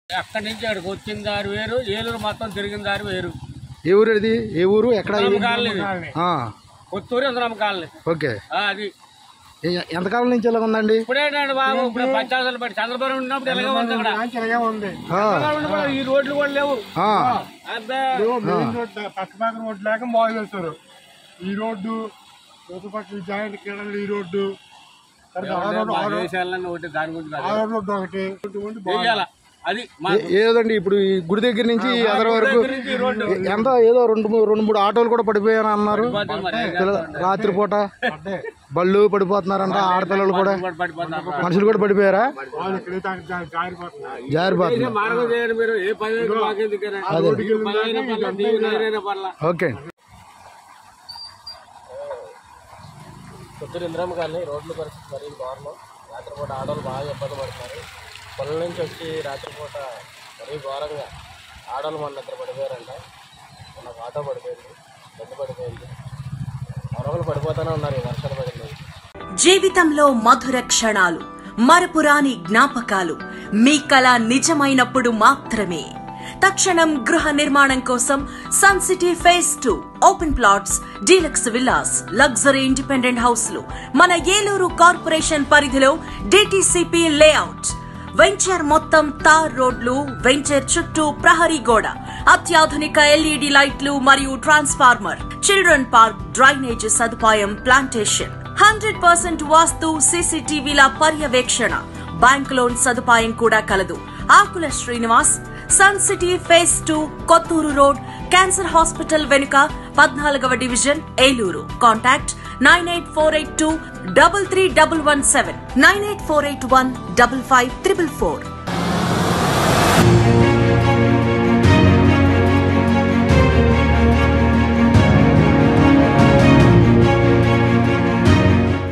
అక్కడి నుంచి అక్కడికి వచ్చిన దారి వేరు ఏలూరు మొత్తం తిరిగిన దారి వేరు ఏ ఊరు ఇది ఏ ఊరు ఎక్కడ ఇది? కాలనీ ఆ, కొత్తూరు ఇంద్రమ్మ కాలనీ ఓకే ఆ, అది ఏ- ఎంతకాలం నుంచి ఇలా ఉందండి ఇప్పుడేంటండి బాబు ఇప్పుడు పంచాయతీలు బట్టి చంద్రబాబు ఉన్నప్పుడు ఇలాగే ఉంది అక్కడ ఆ, చంద్రబాబు ఉన్నప్పుడు ఈ రోడ్లు కూడా లేవు ఆ, అబ్బే మెయిన్ రోడ్ పక్క పక్క రోడ్ లేక బాగు చేస్తారు ఈ రోడ్డు చుట్టుపక్కల జాయింట్ కిరణాలు ఈ రోడ్డు తర్వాత ఆ రోడ్డు ఆ రోడ్డు దేశాలన్నీ ఒకటి దాని గురించి ఆ కాదు. రోడ్డు ఒకటి రోడ్డు ఉండి బాగు చెయ్యాల. అది మా ఏ- ఏదండి ఇప్పుడు ఈ గుడి దగ్గర నుంచి ఎదర వరకు దగ్గర నుంచి ఈ రోడ్డు ఎ- ఎంత ఏదో రెండు మూడు రెండు మూడు ఆటోలు కూడా పడిపోయారు అన్నారు పోతే మరి పిల్ల- రాత్రిపూట బళ్ళు పడిపోతున్నారంట ఆడపిల్లలు కూడా పడి- పడిపోతారు. మనుషులు కూడా పడిపోయారా వాళ్ళు ఇక్కడైతే అక్కడ జా- జారిపోతున్నారు జారిపోతున్నారు మార్గం చేయండి మీరు ఏ పని అయితే మాకెందుకనే? మీకు పని అయినా పర్లా, దీవెన అయినా పర్లా. ఓకే కొత్తూరు ఇంద్రమ్మ కాలనీ రోడ్ల పరిస్థితి మరీ దారుణం రాత్రిపూట ఆడవాళ్ళు బాగా ఇబ్బంది పడుతున్నారు పనుల నుంచి వచ్చి రాత్రిపూట మరీ ఘోరంగా ఆడవాళ్ళు మన ఇద్దరు పడిపోయారంట మన ఆటో పడిపోయింది బండి పడిపోయింది మరొకరు పడిపోతూనే ఉన్నారు ఈ వర్షాలు పడింది జీవితంలో మధుర క్షణాలు మరపురాని జ్ఞాపకాలు మీ కళ నిజమైనప్పుడు మాత్రమే తక్షణం గృహ నిర్మాణం కోసం sun city phase two open plots deluxe villas luxury independent హౌస్లు మన ఏలూరు కార్పొరేషన్ పరిధిలో డిటిసిపి లేఅవుట్ వెంచర్ మొత్తం తార్ రోడ్లు వెంచర్ చుట్టూ ప్రహరీ గోడ అత్యాధునిక ఎల్ఈడి లైట్లు మరియు ట్రాన్స్ఫార్మర్ చిల్డ్రన్ పార్క్ డ్రైనేజ్ సదుపాయం ప్లాంటేషన్ హండ్రెడ్ పర్సెంట్ వాస్తు సీసీటీవీల పర్యవేక్షణ బ్యాంక్ లోన్ సదుపాయం కూడా కలదు Akula Srinivas sun city phase two Kothuru road cancer hospital వెనుక పద్నాలుగవ division Eluru contact nine eight four eight two double three double one seven nine eight four eight one double five triple four